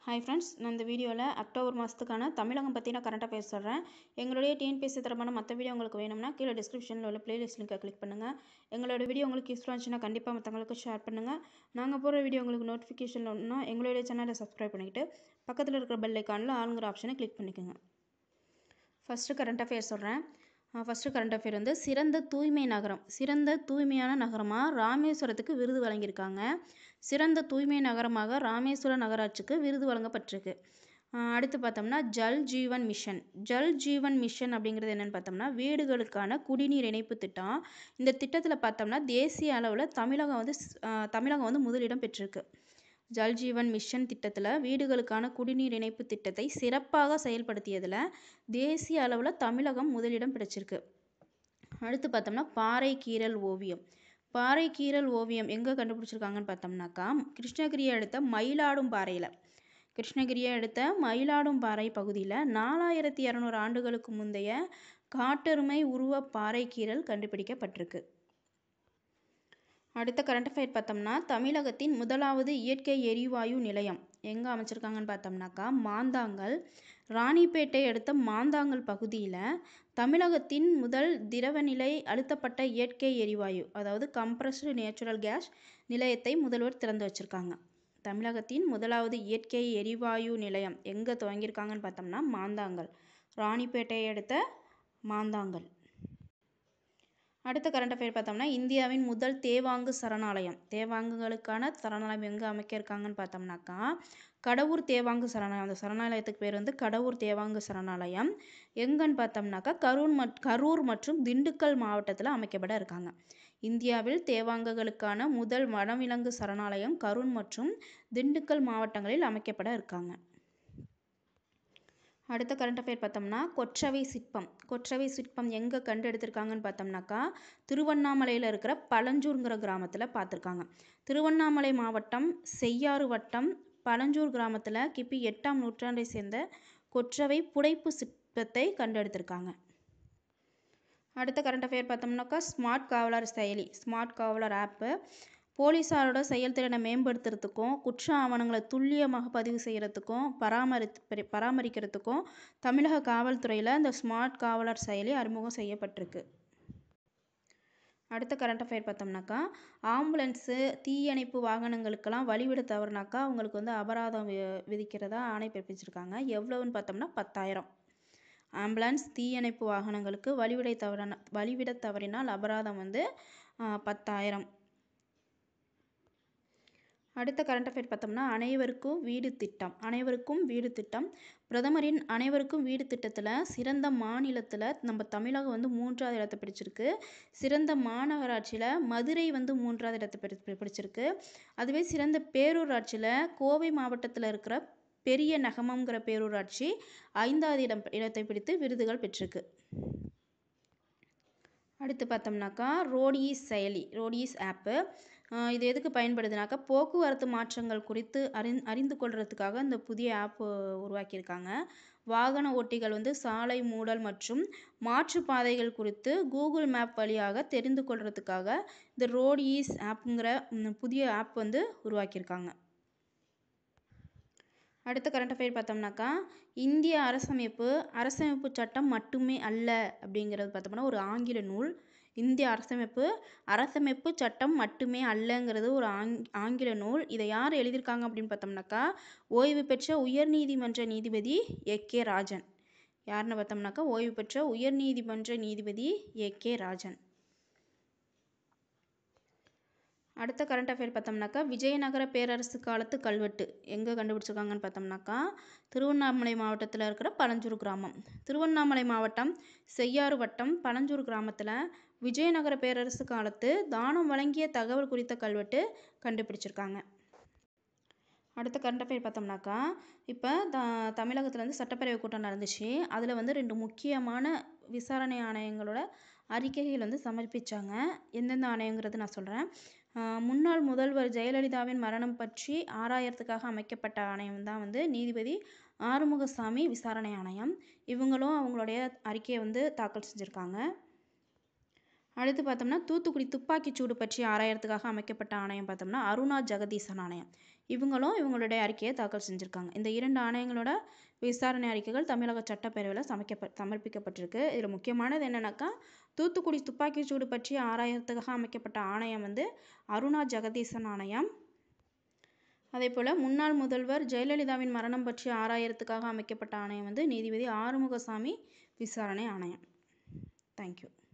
hi friends நான் இந்த வீடியோவில் அக்டோபர் மாதத்துக்கான தமிழகம் பற்றின கரண்ட் அஃபேர்ஸ் சொல்கிறேன் எங்களுடைய டிஎன்பிஎஸ்சி தரமான மற்ற வீடியோ உங்களுக்கு வேணும்னா கீழே டிஸ்கிரிப்ஷனில் உள்ள பிளேலிஸ்ட் லிங்கை கிளிக் பண்ணுங்கள் எங்களோட வீடியோ உங்களுக்கு யூஸ்ஃபுல்லாக இருந்துச்சுன்னா கண்டிப்பாக மற்றவங்களுக்கு ஷேர் பண்ணுங்கள் நாங்கள் போகிற வீடியோ உங்களுக்கு நோட்டிஃபிகேஷன் ஒன்றுனா எங்களுடைய சேனலை சப்ஸ்கிரைப் பண்ணிக்கிட்டு பக்கத்தில் இருக்கிற பெல் ஐக்கானில் ஆளுங்கிற ஆப்ஷனை கிளிக் பண்ணிக்கோங்க ஃபஸ்ட்டு கரண்ட் அஃபேர் சொல்கிறேன் ஃபஸ்ட்டு கரண்ட் அஃபேர் வந்து சிறந்த தூய்மை நகரம் சிறந்த தூய்மையான நகரமாக ராமேஸ்வரத்துக்கு விருது வழங்கியிருக்காங்க சிறந்த தூய்மை நகரமாக ராமேஸ்வரம் நகராட்சிக்கு விருது வழங்கப்பட்டிருக்கு ஆஹ் அடுத்து பார்த்தோம்னா ஜல் ஜீவன் மிஷன் ஜல் ஜீவன் மிஷன் அப்படிங்கிறது என்னென்னு பார்த்தோம்னா வீடுகளுக்கான குடிநீர் இணைப்பு திட்டம் இந்த திட்டத்தில் பார்த்தோம்னா தேசிய அளவில் தமிழகம் வந்து ஸ்- ஆஹ் தமிழகம் வந்து முதலிடம் பெற்றிருக்கு ஜல் ஜீவன் மிஷன் திட்டத்தில் வீடுகளுக்கான குடிநீர் இணைப்பு திட்டத்தை சிறப்பாக செயல்படுத்தியதில் தேசிய அளவில் தமிழகம் முதலிடம் பிடிச்சிருக்கு அடுத்து பார்த்தோம்னா பாறை கீறல் ஓவியம் பாறை கீறல் ஓவியம் எங்கே கண்டுபிடிச்சிருக்காங்கன்னு பார்த்தோம்னாக்கா கிருஷ்ணகிரியை அடுத்த மயிலாடும் பாறையில் கிருஷ்ணகிரியை அடுத்த மயிலாடும் பாறை பகுதியில் நாலாயிரத்தி இரநூறு ஆண்டுகளுக்கு முந்தைய காட்டெருமை உருவ பாறை கீறல் கண்டுபிடிக்கப்பட்டிருக்கு அடுத்த கரண்ட் அஃபேர் பார்த்தோம்னா தமிழகத்தின் முதலாவது இயற்கை எரிவாயு நிலையம் எங்கே அமைச்சிருக்காங்கன்னு பார்த்தோம்னாக்கா மாந்தாங்கல் ராணிப்பேட்டை அடுத்த மாந்தாங்கல் பகுதியில் தமிழகத்தின் முதல் திரவநிலை அழுத்தப்பட்ட இயற்கை எரிவாயு அதாவது கம்ப்ரஸ்டு நேச்சுரல் கேஸ் நிலையத்தை முதல்வர் திறந்து வச்சுருக்காங்க தமிழகத்தின் முதலாவது இயற்கை எரிவாயு நிலையம் எங்கே துவங்கியிருக்காங்கன்னு பார்த்தோம்னா மாந்தாங்கல் ராணிப்பேட்டையை அடுத்த மாந்தாங்கல் அடுத்த கரண்ட் அஃபேர் பார்த்தோம்னா இந்தியாவின் முதல் தேவாங்கு சரணாலயம் தேவாங்குகளுக்கான சரணாலயம் எங்கே அமைக்க இருக்காங்கன்னு பார்த்தோம்னாக்கா கடவுர் தேவாங்கு சரணாலயம் அந்த சரணாலயத்துக்கு பேர் வந்து கடவுர் தேவாங்கு சரணாலயம் எங்கன்னு பார்த்தோம்னாக்கா கரூர் மட் கரூர் மற்றும் திண்டுக்கல் மாவட்டத்தில் அமைக்கப்பட இருக்காங்க இந்தியாவில் தேவாங்குகளுக்கான முதல் வனவிலங்கு சரணாலயம் கரூர் மற்றும் திண்டுக்கல் மாவட்டங்களில் அமைக்கப்பட இருக்காங்க அடுத்த கரண்ட் அஃபேர் பார்த்தோம்னா கொற்றவை சிற்பம் கொற்றவை சிற்பம் எங்கே கண்டு எடுத்திருக்காங்கன்னு பார்த்தோம்னாக்கா திருவண்ணாமலையில் இருக்கிற பழஞ்சூருங்கிற கிராமத்தில் பார்த்துருக்காங்க திருவண்ணாமலை மாவட்டம் செய்யாறு வட்டம் பழஞ்சூர் கிராமத்தில் கிபி எட்டாம் நூற்றாண்டை சேர்ந்த கொற்றவை புடைப்பு சிற்பத்தை கண்டெடுத்திருக்காங்க அடுத்த கரண்ட் அஃபேர் பார்த்தோம்னாக்கா ஸ்மார்ட் காவலர் செயலி ஸ்மார்ட் காவலர் ஆப்பு போலீஸாரோட செயல்திறனை மேம்படுத்துறதுக்கும் குற்ற ஆவணங்களை துல்லியமாக பதிவு செய்கிறதுக்கும் பராமரித்து பரி- பராமரிக்கிறதுக்கும் தமிழக காவல்துறையில் இந்த ஸ்மார்ட் காவலர் செயலி அறிமுகம் செய்யப்பட்டிருக்கு அடுத்த கரண்ட் அஃபேர் பார்த்தோம்னாக்கா ஆம்புலன்ஸு தீயணைப்பு வாகனங்களுக்கெல்லாம் வழிவிட தவறுனாக்கா அவங்களுக்கு வந்து அபராதம் வி- விதிக்கிறதா ஆணை பிறப்பிச்சிருக்காங்க எவ்வளவுன்னு பார்த்தோம்னா பத்தாயிரம் ஆம்புலன்ஸ் தீயணைப்பு வாகனங்களுக்கு வழிவிடை தவறான வழிவிட தவறினால் அபராதம் வந்து ஆ, பத்தாயிரம் அடுத்த கரண்ட் அஃபேர் பார்த்தோம்னா அனைவருக்கும் வீடு திட்டம் அனைவருக்கும் வீடு திட்டம் பிரதமரின் அனைவருக்கும் வீடு திட்டத்தில் சிறந்த மாநிலத்தில் நம்ம தமிழகம் வந்து மூன்றாவது இடத்தை பிடிச்சிருக்கு சிறந்த மாநகராட்சியில் மதுரை வந்து மூன்றாவது இடத்தை பிடி பி- பிடிச்சிருக்கு அதுவே சிறந்த பேரூராட்சியில் கோவை மாவட்டத்தில் இருக்கிற பெரிய நகமங்கிற பேரூராட்சி ஐந்தாவது இடம் இடத்தை பிடித்து விருதுகள் பெற்றிருக்கு அடுத்து பார்த்தோம்னாக்கா ரோடிஸ் செயலி ரோடிஸ் ஆப்பு இது எதுக்கு பயன்படுதுனாக்கா போக்குவரத்து மாற்றங்கள் குறித்து அறிந் அறிந்து கொள்றதுக்காக இந்த புதிய ஆப் உருவாக்கியிருக்காங்க வாகன ஓட்டிகள் வந்து சாலை மூடல் மற்றும் மாற்றுப்பாதைகள் குறித்து கூகுள் மேப் வழியாக தெரிந்து கொள்றதுக்காக இந்த ரோடிஸ் ஆப்புங்கிற ம், புதிய ஆப் வந்து உருவாக்கியிருக்காங்க அடுத்த கரண்ட் அஃபேர் பார்த்தோம்னாக்கா இந்திய அரசமைப்பு அரசமைப்பு சட்டம் மட்டுமே அல்ல அப்படிங்கிறது பார்த்தோம்னா ஒரு ஆங்கில நூல் இந்திய அரசமைப்பு அரசமைப்பு சட்டம் மட்டுமே அல்லங்கிறது ஒரு ஆங் ஆங்கில நூல் இதை யார் எழுதியிருக்காங்க அப்படின்னு பார்த்தோம்னாக்கா ஓய்வு பெற்ற உயர்நீதிமன்ற நீதிபதி ஏ கே ராஜன் யாருன்னு பார்த்தோம்னாக்கா ஓய்வு பெற்ற உயர்நீதிமன்ற நீதிபதி ஏ கே ராஜன் அடுத்த கரண்ட் அஃபேர் பார்த்தோம்னாக்கா விஜயநகர பேரரசு காலத்து கல்வெட்டு எங்கே கண்டுபிடிச்சிருக்காங்கன்னு பார்த்தோம்னாக்கா திருவண்ணாமலை மாவட்டத்தில் இருக்கிற பழஞ்சூர் கிராமம் திருவண்ணாமலை மாவட்டம் செய்யாறு வட்டம் பழஞ்சூர் கிராமத்தில் விஜயநகர பேரரசு காலத்து தானம் வழங்கிய தகவல் குறித்த கல்வெட்டு கண்டுபிடிச்சிருக்காங்க அடுத்த கரண்ட் அஃபேர் பார்த்தோம்னாக்கா இப்போ த தமிழகத்தில் வந்து சட்டப்பேரவை கூட்டம் நடந்துச்சு அதில் வந்து ரெண்டு முக்கியமான விசாரணை ஆணையங்களோட அறிக்கைகள் வந்து சமர்ப்பிச்சாங்க எந்தெந்த ஆணையங்கிறது நான் சொல்கிறேன் முன்னாள் முதல்வர் ஜெயலலிதாவின் மரணம் பற்றி ஆராயறதுக்காக அமைக்கப்பட்ட ஆணையம் தான் வந்து நீதிபதி ஆறுமுகசாமி விசாரணை ஆணையம் இவங்களும் அவங்களுடைய அறிக்கையை வந்து தாக்கல் செஞ்சுருக்காங்க அடுத்து பார்த்தோம்னா தூத்துக்குடி துப்பாக்கிச்சூடு பற்றி ஆராயறதுக்காக அமைக்கப்பட்ட ஆணையம் பார்த்தோம்னா அருணா ஜெகதீசன் ஆணையம் இவங்களும் இவங்களுடைய அறிக்கையை தாக்கல் செஞ்சுருக்காங்க இந்த இரண்டு ஆணையங்களோட விசாரணை அறிக்கைகள் தமிழக சட்டப்பேரவையில் சமைக்கப்ப சமர்ப்பிக்கப்பட்டிருக்கு இதில் முக்கியமானது என்னென்னாக்கா தூத்துக்குடி துப்பாக்கிச்சூடு பற்றி ஆராயறதுக்காக அமைக்கப்பட்ட ஆணையம் வந்து அருணா ஜெகதீசன் ஆணையம் அதே போல் முன்னாள் முதல்வர் ஜெயலலிதாவின் மரணம் பற்றி ஆராயறதுக்காக அமைக்கப்பட்ட ஆணையம் வந்து நீதிபதி ஆறுமுகசாமி விசாரணை ஆணையம் தேங்க்யூ